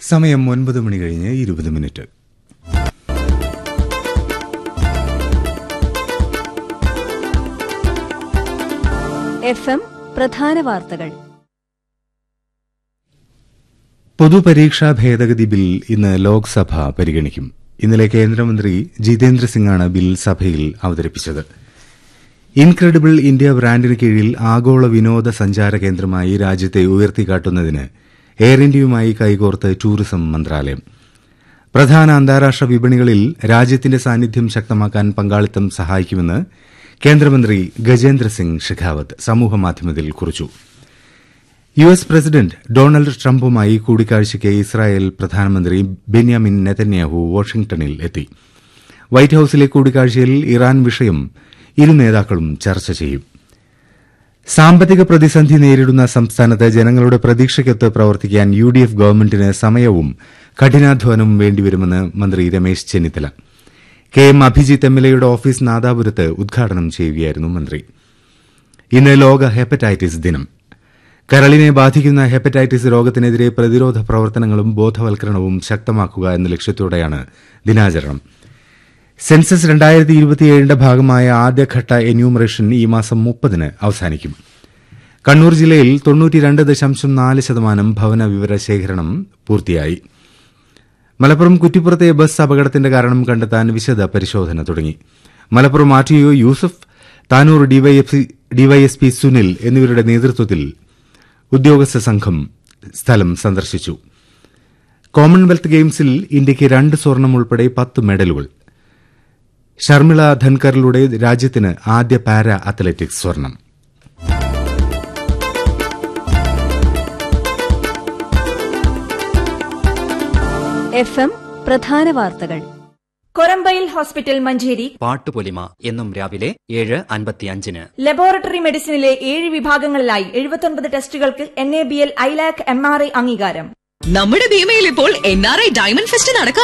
സമയം ഒൻപത് മണി കഴിഞ്ഞ് ഇരുപത് മിനിറ്റ് എഫ് എം പ്രധാന വാർത്തകൾ പൊതുപരീക്ഷാ ഭേദഗതി ബിൽ ഇന്ന് ലോക്സഭ പരിഗണിക്കും ഇന്നലെ കേന്ദ്രമന്ത്രി ജിതേന്ദ്ര സിംഗാണ് ബിൽ സഭയിൽ അവതരിപ്പിച്ചത് ഇൻക്രെഡിബിൾ ഇന്ത്യ ബ്രാൻഡിന് കീഴിൽ ആഗോള വിനോദസഞ്ചാര കേന്ദ്രമായി രാജ്യത്തെ ഉയർത്തിക്കാട്ടുന്നതിന് എയർ ഇന്ത്യയുമായി കൈകോർത്ത് ടൂറിസം മന്ത്രാലയം പ്രധാന അന്താരാഷ്ട്ര വിപണികളിൽ രാജ്യത്തിന്റെ സാന്നിധ്യം ശക്തമാക്കാൻ പങ്കാളിത്തം സഹായിക്കുമെന്ന് കേന്ദ്രമന്ത്രി ഗജേന്ദ്ര സിംഗ് ഷെഖാവത്ത് സമൂഹമാധ്യമത്തിൽ കുറിച്ചു യു എസ് പ്രസിഡന്റ് ഡൊണാൾഡ് ട്രംപുമായി കൂടിക്കാഴ്ചയ്ക്ക് ഇസ്രായേൽ പ്രധാനമന്ത്രി ബെന്യാമിൻ നെതന്യാഹു വാഷിംഗ്ടണിൽ എത്തി വൈറ്റ് ഹൌസിലെ കൂടിക്കാഴ്ചയിൽ ഇറാൻ വിഷയം ഇരു നേതാക്കളും ചർച്ച ചെയ്യും സാമ്പത്തിക പ്രതിസന്ധി നേരിടുന്ന സംസ്ഥാനത്ത് ജനങ്ങളുടെ പ്രതീക്ഷയ്ക്കൊത്ത് പ്രവർത്തിക്കാൻ യു ഡി എഫ് ഗവൺമെന്റിന് സമയവും കഠിനാധ്വാനവും വേണ്ടിവരുമെന്ന് മന്ത്രി Ramesh Chennithala K M Abhijith M L എയുടെ ഓഫീസ് നാദാപുരത്ത് ഉദ്ഘാടനം ചെയ്യുകയായിരുന്നു മന്ത്രി ഇന്ന് ലോക ഹെപ്പറ്റൈറ്റിസ് ദിനം കരളിനെ ബാധിക്കുന്ന ഹെപ്പറ്റൈറ്റിസ് രോഗത്തിനെതിരെ പ്രതിരോധ പ്രവർത്തനങ്ങളും ബോധവൽക്കരണവും ശക്തമാക്കുക എന്ന ലക്ഷ്യത്തോടെയാണ് ദിനാചരണം സെൻസസ് രണ്ടായിരത്തി ഇരുപത്തിയേഴിന്റെ ഭാഗമായ ആദ്യഘട്ട എന്യൂമറേഷൻ ഈ മാസം മുപ്പതിന് അവസാനിക്കും കണ്ണൂർ ജില്ലയിൽ തൊണ്ണൂറ്റിരണ്ട് ദശാംശം നാല് ശതമാനം ഭവന വിവര ശേഖരണം പൂർത്തിയായി മലപ്പുറം കുറ്റിപ്പുറത്തെ ബസ് അപകടത്തിന്റെ കാരണം കണ്ടെത്താൻ വിശദ പരിശോധന തുടങ്ങി Malappuram R T O Yusuf Tanur DYSP Sunil എന്നിവരുടെ നേതൃത്വത്തിൽ ഉദ്യോഗസ്ഥ സംഘം സ്ഥലം സന്ദർശിച്ചു കോമൺവെൽത്ത് ഗെയിംസിൽ ഇന്ത്യയ്ക്ക് രണ്ട് സ്വർണം ഉൾപ്പെടെ പത്ത് മെഡലുകൾ ഷർമിള ധൻകറിലൂടെ രാജ്യത്തിന് ആദ്യ പാരാ അത്ലറ്റിക്സ് സ്വർണം എഫ് എം പ്രധാന വാർത്തകൾ കൊരമ്പയിൽ ഹോസ്പിറ്റൽ മഞ്ചേരി പാട്ടുപൊലിമ എന്നും രാവിലെ ഏഴ് അൻപത്തിയഞ്ചിന് ലബോറട്ടറി മെഡിസിനിലെ ഏഴ് വിഭാഗങ്ങളിലായി എഴുപത്തൊൻപത് ടെസ്റ്റുകൾക്ക് N A B L ILAC M R A അംഗീകാരം നമ്മുടെ ഭീമയിൽ ഇപ്പോൾ N R I diamond fest നടക്കാം